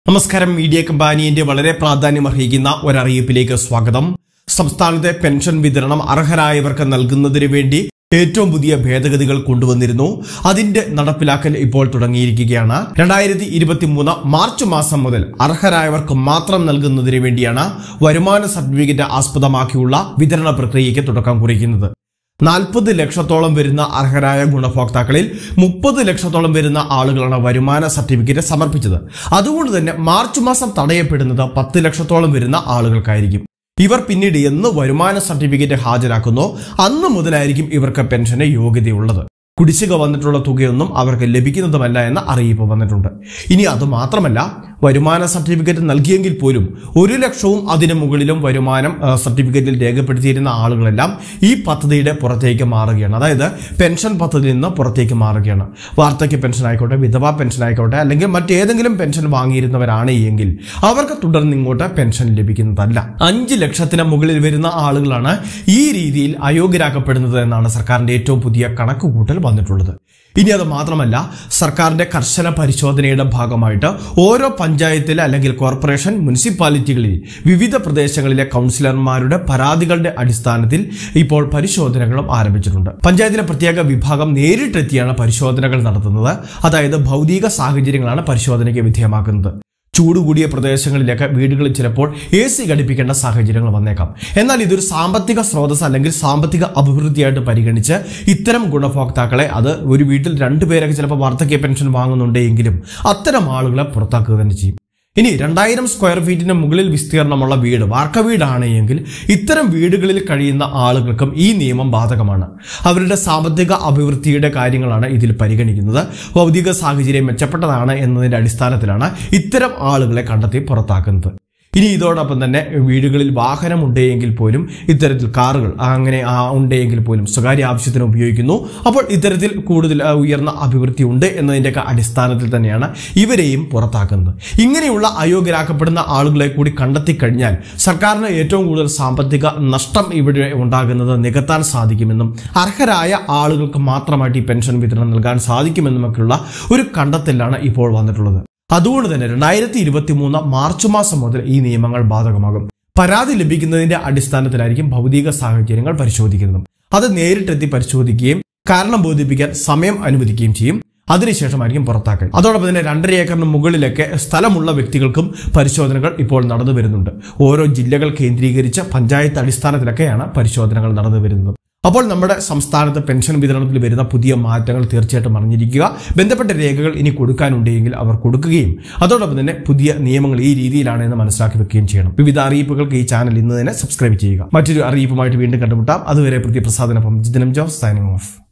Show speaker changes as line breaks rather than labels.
നമസ്കാരം മീഡിയ കമ്പാനിയന്റെ വളരെ പ്രാധാന്യമർഹിക്കുന്ന ഒരറിയിപ്പിലേക്ക് സ്വാഗതം സംസ്ഥാനത്തെ പെൻഷൻ വിതരണം അർഹരായവർക്ക് നൽകുന്നതിന് വേണ്ടി ഏറ്റവും പുതിയ ഭേദഗതികൾ കൊണ്ടുവന്നിരുന്നു അതിന്റെ നടപ്പിലാക്കൽ ഇപ്പോൾ തുടങ്ങിയിരിക്കുകയാണ് രണ്ടായിരത്തി ഇരുപത്തി മൂന്ന് മാർച്ച് മാസം മുതൽ അർഹരായവർക്ക് മാത്രം നൽകുന്നതിന് വേണ്ടിയാണ് വരുമാന സർട്ടിഫിക്കറ്റ് ആസ്പദമാക്കിയുള്ള വിതരണ പ്രക്രിയയ്ക്ക് തുടക്കം കുറിക്കുന്നത് നാൽപ്പത് ലക്ഷത്തോളം വരുന്ന അർഹരായ ഗുണഭോക്താക്കളിൽ മുപ്പത് ലക്ഷത്തോളം വരുന്ന ആളുകളാണ് വരുമാന സർട്ടിഫിക്കറ്റ് സമർപ്പിച്ചത് അതുകൊണ്ട് തന്നെ മാർച്ച് മാസം തടയപ്പെടുന്നത് പത്ത് ലക്ഷത്തോളം വരുന്ന ആളുകൾക്കായിരിക്കും ഇവർ പിന്നീട് എന്ന് വരുമാന സർട്ടിഫിക്കറ്റ് ഹാജരാക്കുന്നോ അന്ന് മുതലായിരിക്കും ഇവർക്ക് പെൻഷന് യോഗ്യതയുള്ളത് കുടിശ്ശിക വന്നിട്ടുള്ള തുകയൊന്നും അവർക്ക് ലഭിക്കുന്നതുമല്ല എന്ന അറിയിപ്പ് വന്നിട്ടുണ്ട് ഇനി അത് മാത്രമല്ല വരുമാന സർട്ടിഫിക്കറ്റ് നൽകിയെങ്കിൽ പോലും ഒരു ലക്ഷവും അതിനു മുകളിലും വരുമാനം ആ, സർട്ടിഫിക്കറ്റിൽ രേഖപ്പെടുത്തിയിരുന്ന ആളുകളെല്ലാം ഈ പദ്ധതിയുടെ പുറത്തേക്ക് മാറുകയാണ് അതായത് പെൻഷൻ പദ്ധതിയിൽ നിന്ന് പുറത്തേക്ക് മാറുകയാണ് വാർദ്ധക്യ പെൻഷൻ ആയിക്കോട്ടെ വിധവാ പെൻഷൻ ആയിക്കോട്ടെ അല്ലെങ്കിൽ മറ്റേതെങ്കിലും പെൻഷൻ വാങ്ങിയിരുന്നവരാണ് എങ്കിൽ അവർക്ക് തുടർന്ന് ഇങ്ങോട്ട് പെൻഷൻ ലഭിക്കുന്നതല്ല അഞ്ച് ലക്ഷത്തിന് മുകളിൽ വരുന്ന ആളുകളാണ് ഈ രീതിയിൽ അയോഗ്യരാക്കപ്പെടുന്നത് എന്നാണ് സർക്കാരിന്റെ ഏറ്റവും പുതിയ കണക്കുകൂട്ടൽ വന്നിട്ടുള്ളത് ഇനി അത് മാത്രമല്ല സർക്കാരിന്റെ കർശന പരിശോധനയുടെ ഭാഗമായിട്ട് ഓരോ പഞ്ചായത്തിൽ അല്ലെങ്കിൽ കോർപ്പറേഷൻ മുനിസിപ്പാലിറ്റികളിൽ വിവിധ പ്രദേശങ്ങളിലെ കൗൺസിലർമാരുടെ പരാതികളുടെ അടിസ്ഥാനത്തിൽ ഇപ്പോൾ പരിശോധനകളും ആരംഭിച്ചിട്ടുണ്ട് പഞ്ചായത്തിലെ പ്രത്യേക വിഭാഗം നേരിട്ടെത്തിയാണ് പരിശോധനകൾ നടത്തുന്നത് അതായത് ഭൗതിക സാഹചര്യങ്ങളാണ് പരിശോധനയ്ക്ക് വിധേയമാക്കുന്നത് ചൂട് കൂടിയ പ്രദേശങ്ങളിലേക്ക് വീടുകളിൽ ചിലപ്പോൾ എ സി ഘടിപ്പിക്കേണ്ട സാഹചര്യങ്ങൾ വന്നേക്കാം എന്നാൽ ഇതൊരു സാമ്പത്തിക സ്രോതസ് അല്ലെങ്കിൽ സാമ്പത്തിക അഭിവൃദ്ധിയായിട്ട് പരിഗണിച്ച് ഇത്തരം ഗുണഭോക്താക്കളെ അത് ഒരു വീട്ടിൽ രണ്ടുപേരൊക്കെ ചിലപ്പോൾ വാർദ്ധക്യ പെൻഷൻ വാങ്ങുന്നുണ്ടെങ്കിലും അത്തരം ആളുകളെ പുറത്താക്കുക തന്നെ ചെയ്യും ഇനി രണ്ടായിരം സ്ക്വയർ ഫീറ്റിന് മുകളിൽ വിസ്തീർണമുള്ള വീട് വാർക്ക വീടാണ് എങ്കിൽ ഇത്തരം വീടുകളിൽ കഴിയുന്ന ആളുകൾക്കും ഈ നിയമം ബാധകമാണ് അവരുടെ സാമ്പത്തിക അഭിവൃദ്ധിയുടെ കാര്യങ്ങളാണ് ഇതിൽ പരിഗണിക്കുന്നത് ഭൗതിക സാഹചര്യം മെച്ചപ്പെട്ടതാണ് എന്നതിന്റെ അടിസ്ഥാനത്തിലാണ് ഇത്തരം ആളുകളെ കണ്ടെത്തി പുറത്താക്കുന്നത് ഇനി ഇതോടൊപ്പം തന്നെ വീടുകളിൽ വാഹനം ഉണ്ടെങ്കിൽ പോലും ഇത്തരത്തിൽ കാറുകൾ അങ്ങനെ ആ ഉണ്ടെങ്കിൽ പോലും സ്വകാര്യ ആവശ്യത്തിന് ഉപയോഗിക്കുന്നു അപ്പോൾ ഇത്തരത്തിൽ കൂടുതൽ ആ, ഉയർന്ന അഭിവൃദ്ധി ഉണ്ട് എന്നതിൻ്റെയൊക്കെ അടിസ്ഥാനത്തിൽ തന്നെയാണ് ഇവരെയും പുറത്താക്കുന്നത് ഇങ്ങനെയുള്ള അയോഗ്യരാക്കപ്പെടുന്ന ആളുകളെ കൂടി കണ്ടെത്തി കഴിഞ്ഞാൽ സർക്കാരിന് ഏറ്റവും കൂടുതൽ സാമ്പത്തിക നഷ്ടം ഇവിടെ ഉണ്ടാകുന്നത് നികത്താൻ സാധിക്കുമെന്നും അർഹരായ ആളുകൾക്ക് മാത്രമായിട്ട് ഈ പെൻഷൻ വിതരണം നൽകാൻ സാധിക്കുമെന്നുമൊക്കെയുള്ള ഒരു കണ്ടെത്തലാണ് ഇപ്പോൾ വന്നിട്ടുള്ളത് അതുകൊണ്ട് തന്നെ രണ്ടായിരത്തി ഇരുപത്തി മൂന്ന് മാർച്ച് മാസം മുതൽ ഈ നിയമങ്ങൾ ബാധകമാകും പരാതി ലഭിക്കുന്നതിന്റെ അടിസ്ഥാനത്തിലായിരിക്കും ഭൗതിക സാഹചര്യങ്ങൾ പരിശോധിക്കുന്നതും അത് നേരിട്ടെത്തി പരിശോധിക്കുകയും കാരണം ബോധിപ്പിക്കാൻ സമയം അനുവദിക്കുകയും ചെയ്യും അതിനുശേഷമായിരിക്കും പുറത്താക്കൽ അതോടൊപ്പം തന്നെ രണ്ടര ഏക്കറിന് മുകളിലൊക്കെ സ്ഥലമുള്ള വ്യക്തികൾക്കും പരിശോധനകൾ ഇപ്പോൾ നടന്നു വരുന്നുണ്ട് ഓരോ ജില്ലകൾ കേന്ദ്രീകരിച്ച് പഞ്ചായത്ത് അടിസ്ഥാനത്തിലൊക്കെയാണ് പരിശോധനകൾ നടന്നു വരുന്നത് അപ്പോൾ നമ്മുടെ സംസ്ഥാനത്ത് പെൻഷൻ വിതരണത്തിൽ വരുന്ന പുതിയ മാറ്റങ്ങൾ തീർച്ചയായിട്ടും അറിഞ്ഞിരിക്കുക ബന്ധപ്പെട്ട രേഖകൾ ഇനി കൊടുക്കാനുണ്ടെങ്കിൽ അവർ കൊടുക്കുകയും അതോടൊപ്പം തന്നെ പുതിയ നിയമങ്ങൾ ഈ രീതിയിലാണ് എന്ന് മനസ്സിലാക്കി വെക്കുകയും ചെയ്യണം വിവിധ അറിയിപ്പുകൾക്ക് ഈ ചാനൽ ഇന്ന് തന്നെ സബ്സ്ക്രൈബ് ചെയ്യുക മറ്റൊരു അറിയിപ്പുമായിട്ട് വീണ്ടും കണ്ടുമുട്ടാം അതുവരെ പ്രതിപ്രസാദനൊപ്പം ജിതനം ജോസ് സൈനിങ് ഓഫ്